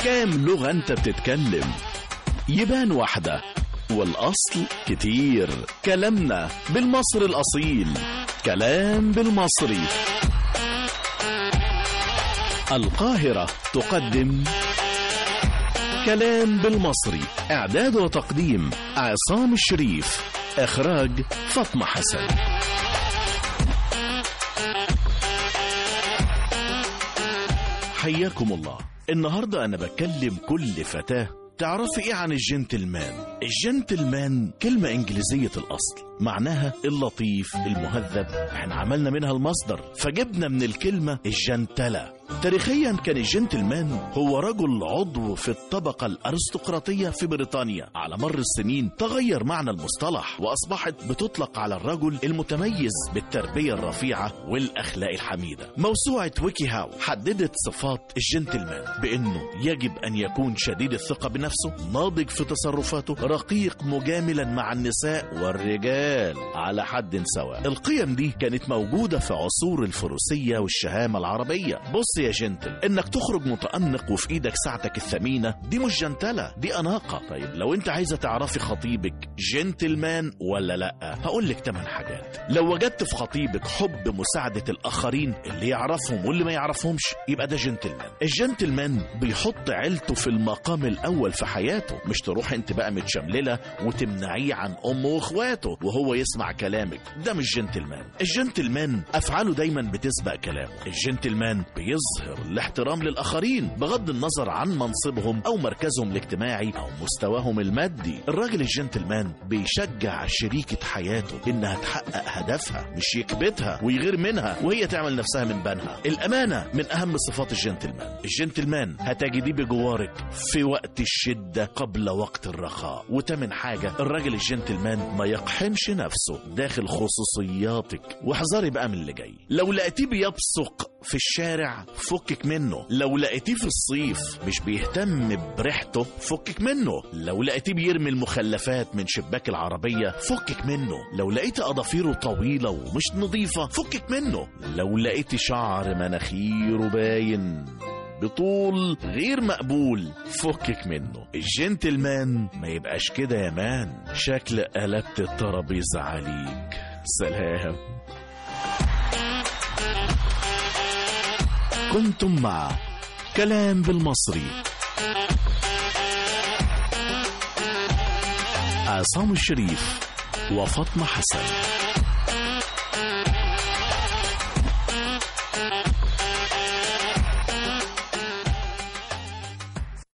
كام لغة انت بتتكلم يبان واحدة والأصل كتير كلامنا بالمصري الأصيل كلام بالمصري القاهرة تقدم كلام بالمصري إعداد وتقديم عصام الشريف إخراج فاطمة حسن حياكم الله النهاردة أنا بكلم كل فتاة تعرفي ايه عن الجنتلمان الجنتلمان كلمة انجليزية الاصل معناها اللطيف المهذب احنا عملنا منها المصدر فجبنا من الكلمة الجنتلة تاريخيا كان الجنتلمان هو رجل عضو في الطبقة الأرستقراطية في بريطانيا على مر السنين تغير معنى المصطلح وأصبحت بتطلق على الرجل المتميز بالتربية الرفيعة والأخلاق الحميدة موسوعة ويكي هاو حددت صفات الجنتلمان بأنه يجب أن يكون شديد الثقة بنفسه ناضج في تصرفاته رقيق مجاملا مع النساء والرجال على حد سواء القيم دي كانت موجودة في عصور الفروسية والشهامة العربية بص يا جنتل انك تخرج متأنق وفي ايدك ساعتك الثمينة دي مش جنتلة دي أناقة طيب لو انت عايزة تعرفي خطيبك جنتلمان ولا لا هقول لك 8 حاجات لو وجدت في خطيبك حب مساعدة الآخرين اللي يعرفهم واللي ما يعرفهمش يبقى ده جنتلمان الجنتلمان بيحط عيلته في المقام الأول في حياته مش تروح انت بقى متشمللة وتمنعيه عن أمه وإخواته وهو يسمع كلامك ده مش جنتلمان الجنتلمان أفعاله دايما بتسبق كلامه الجنتلمان بيظهر الاحترام للآخرين بغض النظر عن منصبهم أو مركزهم الاجتماعي أو مستواهم المادي الراجل الجنتلمان بيشجع شريكة حياته إنها تحقق هدفها مش يكبتها ويغير منها وهي تعمل نفسها من بنها الأمانة من أهم صفات الجنتلمان الجنتلمان هتجديه بجوارك في وقت الشدة قبل وقت الرخاء وتمن حاجة الراجل الجنتلمان ما يقحمش نفسه داخل خصوصياتك واحذري بقى من اللي جاي لو لقيتيه بيبصق في الشارع فكك منه لو لقيتيه في الصيف مش بيهتم بريحته فكك منه لو لقيتيه بيرمي المخلفات من شباك العربية فكك منه لو لقيت أضافيره طويلة ومش نظيفة فكك منه لو لقيت شعر مناخيره باين بطول غير مقبول فكك منه الجنتلمان ما يبقاش كده يا مان شكل قلبت الترابيزة عليك سلام كنتم مع كلام بالمصري عصام الشريف وفاطمة حسن